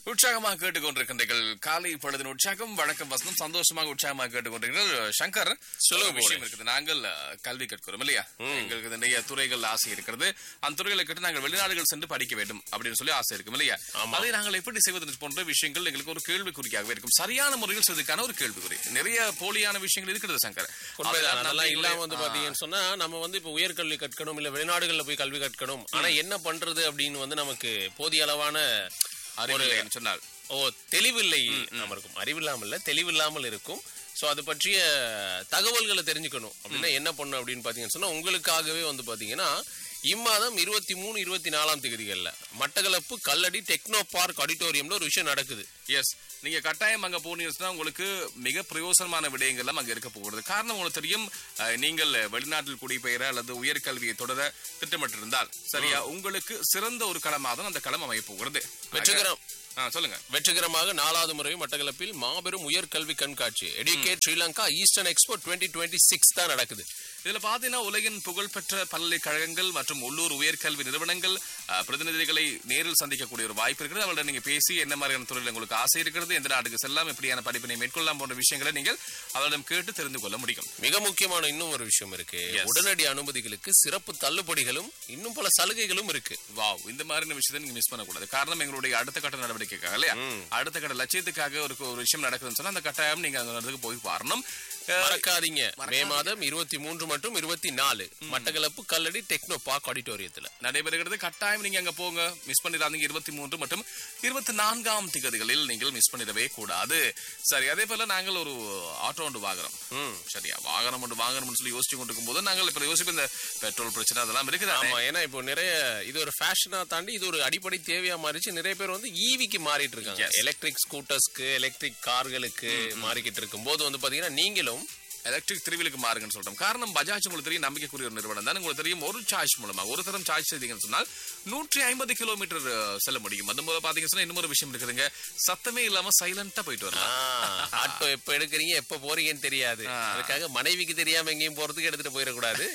உற்சாகமாக கேட்டுக்கொண்டிருக்கின்றீர்கள் காலை பொழுதின் உற்சாகம் வழக்கம் வசனம் சந்தோஷமாக உற்சாகமாக கேட்டுக்கொண்டிருக்கிறீர்கள் சங்கர் சொல்லுங்க ஒரு விஷயம் இருக்குது நாங்கள் அஹ், கல்வி கற்கிறோம் இல்லையா எங்களுக்கு நிறைய துறைகள் ஆசை இருக்கிறது அந்த துறைகளை கற்று நாங்கள் வெளிநாடுகள் சென்று படிக்க வேண்டும் அப்படின்னு சொல்லி ஆசை இருக்கும் இல்லையா அதை நாங்கள் எப்படி செய்வது போன்ற விஷயங்கள் எங்களுக்கு ஒரு கேள்விக்குறியாகவே இருக்கும் சரியான முறையில் செய்வதற்கான ஒரு கேள்விக்குறி நிறைய போலியான விஷயங்கள் இருக்கிறது சங்கர் உண்மைதான் அதெல்லாம் அதெல்லாம் நம்பிக்கைகளை- இல்லாம வந்து பாத்தீங்கன்னு சொன்னா நம்ம வந்து இப்ப உயர்கல்வி கற்கணும் இல்ல வெளிநாடுகள்ல போய் கல்வி கற்கணும் ஆனா என்ன பண்றது அப்படின்னு வந்து நமக்கு போதிய அளவான அறிவில்லைன்னு சொன்னால் ஓ தெளிவில்லை நமக்கும் அறிவில்லாமல் இல்ல தெளிவில்லாமல் இருக்கும் சோ அது பற்றிய தகவல்களை தெரிஞ்சுக்கணும் அப்படின்னா என்ன பண்ணும் அப்படின்னு பாத்தீங்கன்னு சொன்னா உங்களுக்காகவே வந்து பாத்தீங்கன்னா இம்மாதம் இருபத்தி மூணு இருபத்தி நாலாம் தேதிகள்ல மட்டக்களப்பு கல்லடி டெக்னோ பார்க் ஆடிட்டோரியம்ல ஒரு விஷயம் நடக்குது எஸ் நீங்க கட்டாயம் அங்க போனீங்கன்னா உங்களுக்கு மிக பிரயோசனமான விடயங்கள்லாம் அங்க இருக்க போகிறது காரணம் உங்களுக்கு தெரியும் அஹ், நீங்கள் வெளிநாட்டில் குடிபெயர அல்லது உயர்கல்வியை தொடர திட்டமிட்டிருந்தால் சரியா உங்களுக்கு சிறந்த ஒரு களமாக தான் அந்த களம் அமைய போகிறது வெற்றிகரம் ஆ, சொல்லுங்க வெற்றிகரமாக நாலாவது முறை மட்டக்களப்பில் மாபெரும் உயர்கல்வி கண்காட்சி educate Sri Lanka eastern expo twenty twenty six தான் நடக்குது இதுல பாத்தீங்கன்னா உலகின் புகழ்பெற்ற பல்கலைக்கழகங்கள் மற்றும் உள்ளூர் உயர்கல்வி நிறுவனங்கள் அஹ், பிரதிநிதிகளை நேரில் சந்திக்கக்கூடிய ஒரு வாய்ப்பு இருக்கிறது அவர்களிடம் நீங்க பேசி என்ன மாதிரியான துறையில் உங்களுக்கு ஆசை இருக்கிறது எந்த நாட்டுக்கு செல்லலாம் எப்படியான படிப்பினை மேற்கொள்ளலாம் போன்ற விஷயங்களை நீங்கள் அவரிடம் கேட்டு தெரிந்து கொள்ள முடியும் மிக முக்கியமான இன்னும் ஒரு விஷயம் இருக்கு Yes. உடனடி அனுமதிகளுக்கு சிறப்பு தள்ளுபடிகளும் இன்னும் பல சலுகைகளும் இருக்கு வாவ் இந்த மாதிரியான விஷயத்தை நீங்க மிஸ் பண்ணக்கூடாது காரணம் எங்களுடைய அடுத்த கட்ட நடவடிக்கைக்காக இல்லையா அடுத்த கட்ட லட்சியத்துக்காக ஒரு ஒரு விஷயம் நடக்குதுன்னு சொன்னா அந்த கட்டாயம் நீங்க அந்த இடத்துக்கு போய் வரணும் அஹ், மறக்காதீங்க மே மாதம் இருபத்தி மூன்று மற்றும் இருபத்தி நாலு மட்டக்களப்பு கல்லடி டெக்னோ பார்க் ஆடிட்டோரியத்துல நடைபெறுகிறது கட்டாயம் நீங்க அங்க போங்க மிஸ் பண்ணிடாதீங்க இருபத்தி மூன்று மற்றும் இருபத்தி நான்காம் திகதிகளில் நீங்கள் மிஸ் பண்ணிடவே கூடாது சரி அதே போல நாங்கள் ஒரு ஆட்டோ ஒன்று வாங்குறோம் ம். சரியா வாகனம் ஒன்று வாங்கணும்னு சொல்லி யோசிச்சு கொண்டிருக்கும் போது நாங்கள் இப்ப யோசிப்போம் இந்த பெட்ரோல் பிரச்சனை அதெல்லாம் இருக்குது ஆமா ஏன்னா இப்போ நிறைய இது ஒரு ஃபேஷனா தாண்டி இது ஒரு அடிப்படை தேவையா மாறிச்சு நிறைய பேர் வந்து ஈவிக்கு மாறிட்டு இருக்காங்க Yes. எலக்ட்ரிக் ஸ்கூட்டர்ஸ்க்கு எலக்ட்ரிக் கார்களுக்கு மாறிக்கிட்டு இருக்கும் போது வந்து பாத்தீங்கன்னா நீங்களும் எலக்ட்ரிக் திருவிலுக்கு மாறுங்கன்னு சொல்றோம் காரணம் பஜாஜ் உங்களுக்கு தெரியும் நம்பிக்கைக்குரிய ஒரு நிறுவனம் தான் உங்களுக்கு தெரியும் ஒரு சார்ஜ் மூலமா ஒரு தரம் சார்ஜ் செய்தீங்கன்னு சொன்னால் நூற்றி ஐம்பது கிலோமீட்டர் அஹ், செல்ல முடியும் அது போல பாத்தீங்கன்னா சொன்னா இன்னொரு விஷயம் இருக்குதுங்க சத்தமே இல்லாம சைலண்டா போயிட்டு வரலாம் ஆட்டோ எப்ப எடுக்கிறீங்க எப்ப போறீங்கன்னு தெரியாது அதுக்காக மனைவிக்கு தெரியாம எங்கேயும் போறதுக்கு எடுத்துட்டு போயிடக்கூடாது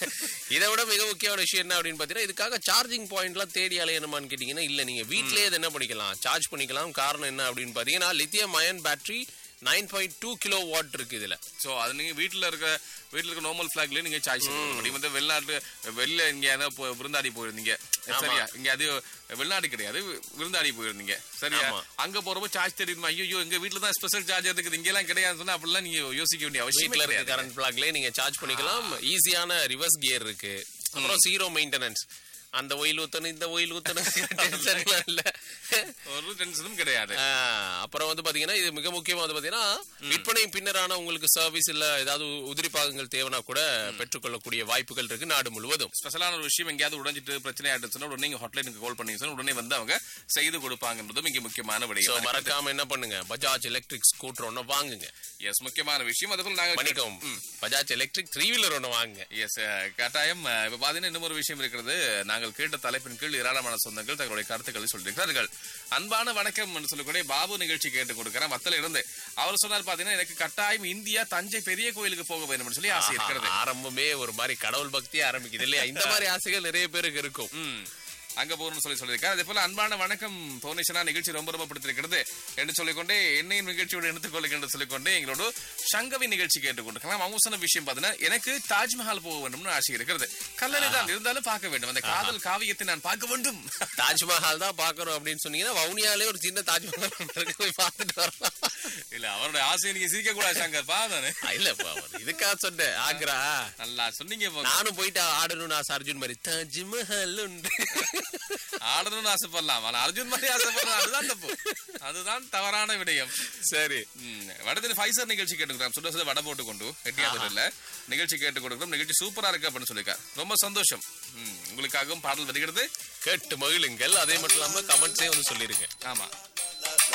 இதை விட மிக முக்கியமான விஷயம் என்ன அப்படின்னு பாத்தீங்கன்னா இதுக்காக சார்ஜிங் பாயிண்ட்லாம் தேடி அலையணுமான்னு கேட்டீங்கன்னா இல்ல நீங்க வீட்லயே இதை என்ன பண்ணிக்கலாம் சார்ஜ் பண்ணிக்கலாம் காரணம் என்ன அப்படின்னு பாத்தீங்கன்னா lithium ion battery nine point two kilo watt இருக்கு இதுல சோ அது நீங்க வீட்ல இருக்க வீட்ல இருக்க நார்மல் ஃபிளாக்லயே நீங்க சார்ஜ் பண்ண முடியும் வந்து வெளிநாட்டு வெளில இங்க ஏதாவது போ- விருந்தாடி போயிருந்தீங்க சரியா இங்க அது வெளிநாடு கிடையாது விருந்தாடி போயிருந்தீங்க சரியா ஆமா. அங்க போறப்போ சார்ஜ் தெரியுமா ஐயோ எங்க வீட்ல தான் ஸ்பெஷல் சார்ஜ் இருக்குது இங்க எல்லாம் கிடையாதுன்னு சொன்னா அப்படிலாம் நீங்க யோசிக்க வேண்டிய அவசியம் வீட்ல இருக்க கிடையாது கரண்ட் பிளாக்லயே நீங்க சார்ஜ் பண்ணிக்கலாம் ஈஸியான ரிவர்ஸ் கியர் இருக்கு அப்புறம் ஜீரோ மெயின்டெனன்ஸ் அந்த ஒயில் ஊத்தணும் இந்த ஒயில் ஊத்தணும் டென்ஷன்லாம் இல்ல ஒரு டென்ஷனும் கிடையாது ஆ, அப்புறம் வந்து பாத்தீங்கன்னா இது மிக முக்கியமா வந்து பாத்தீங்கன்னா விற்பனை பின்னரான உங்களுக்கு சர்வீஸ் இல்ல ஏதாவது உதிரி பாகங்கள் தேவைனா கூட பெற்றுக்கொள்ளக்கூடிய வாய்ப்புகள் இருக்கு நாடு முழுவதும் ஸ்பெஷலான ஒரு விஷயம் எங்கேயாவது உடைஞ்சிட்டு பிரச்சனை ஆயிடுச்சு சொன்னா உடனே நீங்க ஹாட்லைனுக்கு கால் பண்ணி சொன்னா உடனே வந்து அவங்க செய்து கொடுப்பாங்கன்றதும் இங்க முக்கியமான சோ விடயம் மறக்காம என்ன பண்ணுங்க பஜாஜ் எலக்ட்ரிக் ஸ்கூட்டர் ஒண்ணு வாங்குங்க எஸ் முக்கியமான விஷயம் அதுபோல நாங்க மன்னிக்கவும் பஜாஜ் எலக்ட்ரிக் த்ரீ வீலர் ஒண்ணு வாங்குங்க எஸ் கட்டாயம் அஹ், இப்ப பாத்தீங்கன்னா இன்னும் ஒரு விஷயம் இருக்கிறது நாங்கள் கேட்ட தலைப்பின் கீழ் ஏராளமான சொந்தங்கள் தங்களுடைய கருத்துக்களை சொல்லியிருக்கிறார்கள் அன்பான வணக்கம் என்று சொல்லக்கூடிய பாபு நிகழ்ச்சி கேட்டு கொடுக்கிறேன் மத்தல இருந்து அவர் சொன்னார் பாத்தீங்கன்னா எனக்கு கட்டாயம் இந்தியா தஞ்சை பெரிய கோயிலுக்கு போக வேண்டும் சொல்லி ஆசை இருக்கிறது ஆரம்பமே ஒரு மாதிரி கடவுள் பக்தியே ஆரம்பிக்குது இல்லையா இந்த மாதிரி ஆசைகள் நிறைய பேருக்கு இருக்கும் ம். அங்க போகணும்னு சொல்லி சொல்லியிருக்காரு அதே போல அன்பான வணக்கம் பவுனேஷனா நிகழ்ச்சி ரொம்ப ரொம்ப பிடித்திருக்கிறது என்று சொல்லிக்கொண்டே என்னையும் நிகழ்ச்சியோடு எடுத்துக்கொள்ளுங்க என்று சொல்லிக்கொண்டே எங்களோட சங்கவி நிகழ்ச்சி கேட்டுக்கொண்டிருக்கலாம் அவங்க சொன்ன விஷயம் பார்த்தீங்கன்னா எனக்கு தாஜ்மஹால் போக வேண்டும்னு ஆசை இருக்கிறது கல்லறை தான் இருந்தாலும் பார்க்க வேண்டும் அந்த காதல் காவியத்தை நான் பார்க்க வேண்டும் தாஜ்மஹால் தான் பாக்குறோம் அப்படின்னு சொன்னீங்கன்னா வவுனியாலே ஒரு சின்ன தாஜ்மஹால் இருக்கு, போய் பார்த்துட்டு வரலாம் இல்ல அவருடைய ஆசையை நீங்க சிரிக்க கூடாது சங்கர் பாதானே ஆ, இல்லப்பா அவர் இதுக்காக சொன்னேன் ஆக்ரா நல்லா சொன்னீங்க போங்க. நானும் போயிட்டு ஆடணும்னு ஆசை அர்ஜுன் மாதிரி தாஜ்மஹால் உண்டு ஆடணும்னு ஆசைப்படலாம் ஆனா அர்ஜுன் மாதிரி ஆசைப்படலாம் அதுதான் தப்பு அதுதான் தவறான விடயம் சரி ம், வடதில் ஃபைசர் நிகழ்ச்சி கேட்டுக்கிறோம் சுட சுட வடை போட்டு கொண்டு எட்டியாவது இல்ல நிகழ்ச்சி கேட்டு கொடுக்கிறோம் நிகழ்ச்சி சூப்பரா இருக்கு அப்படின்னு சொல்லியிருக்கார் ரொம்ப சந்தோஷம் ம், உங்களுக்காகவும் பாடல் வருகிறது கேட்டு மகிழுங்கள் அதே மட்டும் இல்லாம கமெண்ட்ஸே வந்து சொல்லிருங்க ஆமா